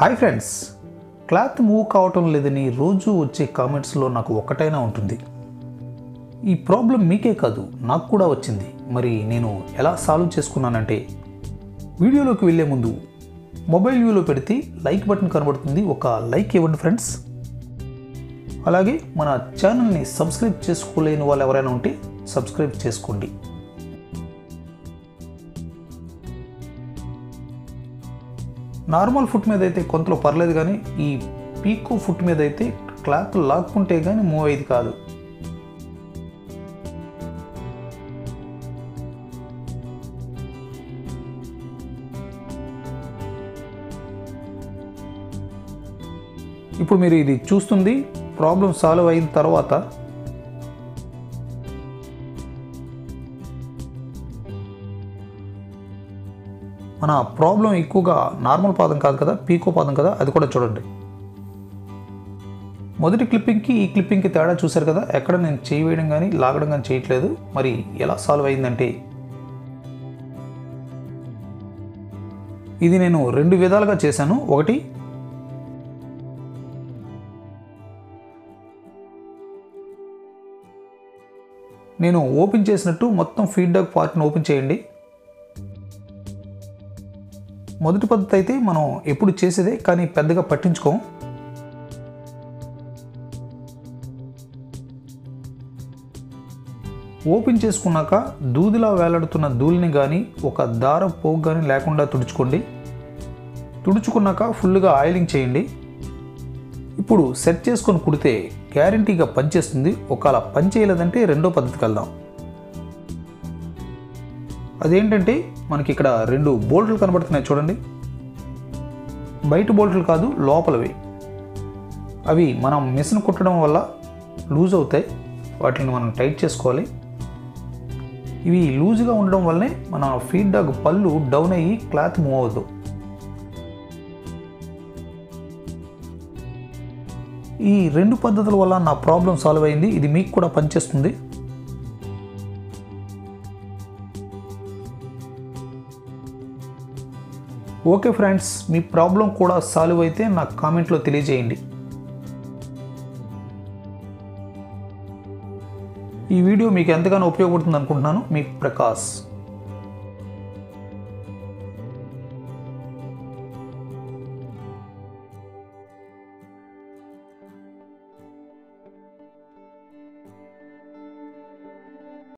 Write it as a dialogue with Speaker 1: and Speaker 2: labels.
Speaker 1: hi friends cloth move కావటం లేదని రోజు వచ్చే కామెంట్స్లో నాకు ఒక్కటైనా ఉంటుంది ఈ ప్రాబ్లం మీకే కాదు నాకు కూడా వచ్చింది మరి నేను ఎలా సాల్వ్ చేసుకున్నానంటే వీడియోలోకి వెళ్ళే ముందు మొబైల్ వ్యూలో పెడితే లైక్ బటన్ కనబడుతుంది ఒక లైక్ ఇవ్వండి ఫ్రెండ్స్ అలాగే మన ఛానల్ని సబ్స్క్రైబ్ చేసుకోలేని వాళ్ళు ఎవరైనా ఉంటే సబ్స్క్రైబ్ చేసుకోండి నార్మల్ ఫుట్ మీద అయితే కొంతలో పర్లేదు కానీ ఈ పీకో ఫుట్ మీద అయితే క్లాత్ లాక్కుంటే కానీ మూవ్ అయ్యేది కాదు ఇప్పుడు మీరు ఇది చూస్తుంది ప్రాబ్లం సాల్వ్ అయిన తర్వాత మన ప్రాబ్లం ఎక్కువగా నార్మల్ పాదం కాదు కదా పీకో పాదం కదా అది కూడా చూడండి మొదటి క్లిప్పింగ్కి ఈ క్లిప్పింగ్కి తేడా చూశారు కదా ఎక్కడ నేను చేయి వేయడం కానీ లాగడం కానీ చేయట్లేదు మరి ఎలా సాల్వ్ అయిందంటే ఇది నేను రెండు విధాలుగా చేశాను ఒకటి నేను ఓపెన్ చేసినట్టు మొత్తం ఫీడ్బ్యాక్ పార్ట్ని ఓపెన్ చేయండి మొదటి పద్ధతి అయితే మనం ఎప్పుడు చేసేదే కానీ పెద్దగా పట్టించుకోం ఓపెన్ చేసుకున్నాక దూదిలా వేలాడుతున్న ధూళిని కానీ ఒక దార పోగు కానీ లేకుండా తుడుచుకోండి తుడుచుకున్నాక ఫుల్గా ఆయిలింగ్ చేయండి ఇప్పుడు సెట్ చేసుకొని కుడితే గ్యారంటీగా పనిచేస్తుంది ఒకవేళ పని చేయలేదంటే రెండో పద్ధతికి వెళ్దాం అదేంటంటే మనకి ఇక్కడ రెండు బోల్ట్లు కనబడుతున్నాయి చూడండి బయట బోల్ట్లు కాదు లోపలవి అవి మనం మిషన్ కుట్టడం వల్ల లూజ్ అవుతాయి వాటిని మనం టైట్ చేసుకోవాలి ఇవి లూజ్గా ఉండడం వల్లనే మన ఫీడ్బ్యాక్ పళ్ళు డౌన్ అయ్యి క్లాత్ మూవ్ అవ్వదు ఈ రెండు పద్ధతుల వల్ల నా ప్రాబ్లం సాల్వ్ అయింది ఇది మీకు కూడా పనిచేస్తుంది ఓకే ఫ్రెండ్స్ మీ ప్రాబ్లం కూడా సాల్వ్ అయితే నాకు కామెంట్లో తెలియజేయండి ఈ వీడియో మీకు ఎంతగానో ఉపయోగపడుతుంది అనుకుంటున్నాను మీ ప్రకాష్